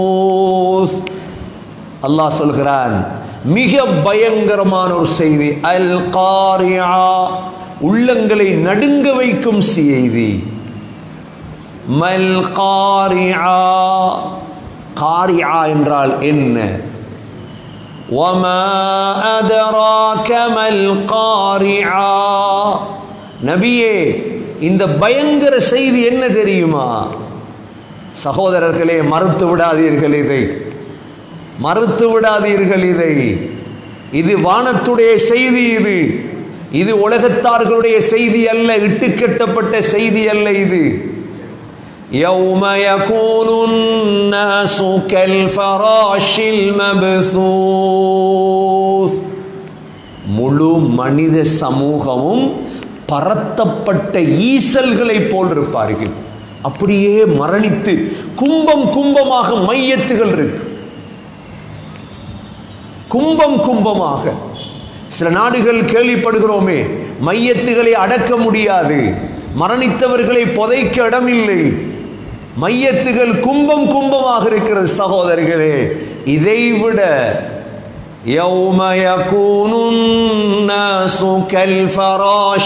அல்லாஹ் சொல்கிறான் மிக பயங்கரமான ஒரு செய்தி அல் காரியா உள்ளங்களை நடுங்க வைக்கும் செய்தி மல் காரியா காரியா என்றால் என்ன وما أدراك ما القارعة நபியே இந்த பயங்கர செய்தி என்ன தெரியுமா சகோதரர்களே மறுத்து விடாதீர்கள் இதை மறுத்து விடாதீர்கள் இதை இது வானத்துடைய செய்தி இது இது உலகத்தார்களுடைய செய்தி அல்ல இட்டுக்கட்டப்பட்ட செய்தி அல்ல இது يوم يكون الناس كالفراش المبثوث முழு மனித சமூகமும் பரத்தப்பட்ட ஈசல்களை போல் இருப்பார்கள் அப்படியே மரணித்து கும்பம் கும்பமாக மையத்துகள் இருக்கு கும்பம் கும்பமாக சில நாடுகள் கேள்விப்படுகிறோமே மையத்துகளை அடக்க முடியாது மரணித்தவர்களை புதைக்க இடமில்லை மையத்துகள் கும்பம் கும்பமாக இருக்கிறது சகோதரிகளே இதைவிட يوم يكون الناس كالفراش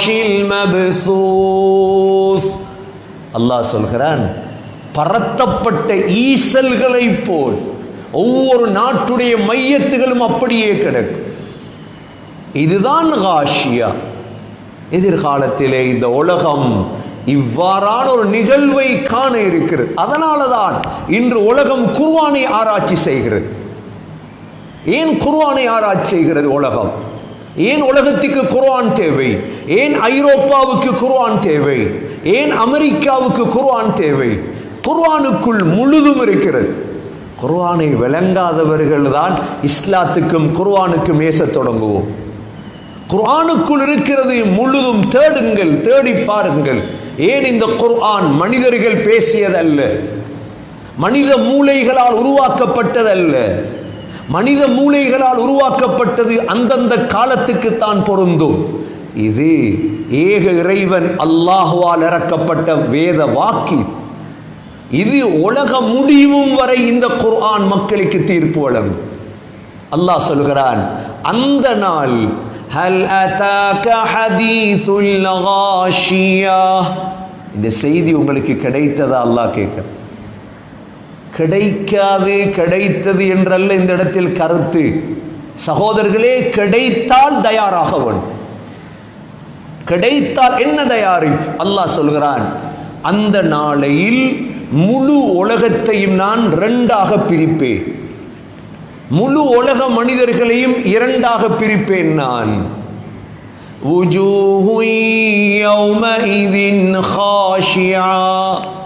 المبثوث அல்லாஹ் சொல்கிறான் பரத்தப்பட்ட ஈசல்களைப் போல் ஒவ்வொரு நாட்டுடைய மையத்துகளும் அப்படியே கிடக்கும் இதுதான் காஷியா எதிர்காலத்திலே இந்த உலகம் இவ்வாறான ஒரு நிகழ்வை காண இருக்கிறது அதனால தான் இன்று உலகம் குர்வானை ஆராய்ச்சி செய்கிறது ஏன் குர்வானை ஆராய்ச்சி செய்கிறது உலகம் ஏன் உலகத்துக்கு குர்ஆன் தேவை ஏன் ஐரோப்பாவுக்கு குர்ஆன் தேவை ஏன் அமெரிக்காவுக்கு குர்ஆன் தேவை குர்ஆனுக்குள் முழுதும் இருக்கிறது குர்ஆனை விளங்காதவர்கள் தான் இஸ்லாத்துக்கும் குர்ஆனுக்கும் ஏசத் தொடங்குவோம் குர்ஆனுக்குள் இருக்கிறது முழுதும் தேடுங்கள் தேடி பாருங்கள் ஏன் இந்த குர்ஆன் மனிதர்கள் பேசியதல்ல மனித மூளைகளால் உருவாக்கப்பட்டதல்ல மனித மூளைகளால் உருவாக்கப்பட்டது அந்தந்த காலத்துக்கு தான் பொருந்தும் இது ஏக இறைவன் அல்லாஹுவால் இறக்கப்பட்ட வேத வாக்கி இது உலக முடிவும் வரை இந்த குர்ஆன் மக்களுக்கு தீர்ப்பு வழங்கும் அல்லாஹ் சொல்கிறான் அந்த நாள் ஹல் அதாக ஹதீசுல் லகாஷியா இந்த செய்தி உங்களுக்கு கிடைத்ததா அல்லாஹ் கேட்க கிடைக்காது கிடைத்தது என்றல்ல இந்த இடத்தில் கருத்து சகோதரர்களே கிடைத்தால் தயாராக வேண்டும் கிடைத்தால் என்ன தயாரிப்பு அல்லாஹ் சொல்கிறான் அந்த நாளையில் முழு உலகத்தையும் நான் ரெண்டாக பிரிப்பேன் முழு உலக மனிதர்களையும் இரண்டாக பிரிப்பேன் நான் وجوه يومئذ خاشعة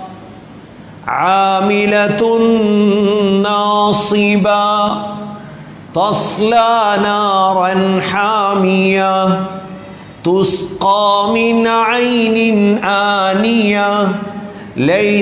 عاملة ناصبة تصلى نارا حامية تسقى من عين آنية ليس